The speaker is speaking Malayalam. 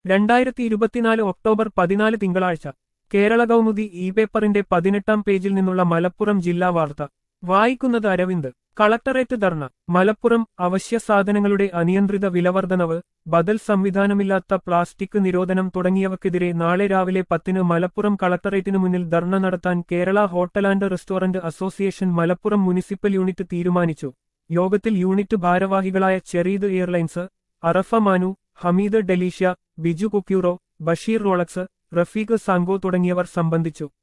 രണ്ടായിരത്തി ഇരുപത്തിനാല് ഒക്ടോബർ പതിനാല് തിങ്കളാഴ്ച കേരള കൗമുദി ഇ പേപ്പറിന്റെ പതിനെട്ടാം പേജിൽ നിന്നുള്ള മലപ്പുറം ജില്ലാ വാർത്ത വായിക്കുന്നത് അരവിന്ദ് കളക്ടറേറ്റ് ധർണ മലപ്പുറം അവശ്യ സാധനങ്ങളുടെ അനിയന്ത്രിത വിലവർദ്ധനവ് ബദൽ സംവിധാനമില്ലാത്ത പ്ലാസ്റ്റിക് നിരോധനം തുടങ്ങിയവക്കെതിരെ നാളെ രാവിലെ പത്തിന് മലപ്പുറം കളക്ടറേറ്റിനു മുന്നിൽ ധർണ നടത്താൻ Kerala hotel and restaurant association Malappuram municipal unit തീരുമാനിച്ചു യോഗത്തിൽ യൂണിറ്റ് ഭാരവാഹികളായ ചെറീദ് എയർലൈൻസ് അറഫ മാനു ഹമീദ് ഡെലീഷ്യ ബിജു കുക്യൂറോ ബഷീർ റോളക്സ് റഫീഖ് സാങ്കോ തുടങ്ങിയവർ സംബന്ധിച്ചു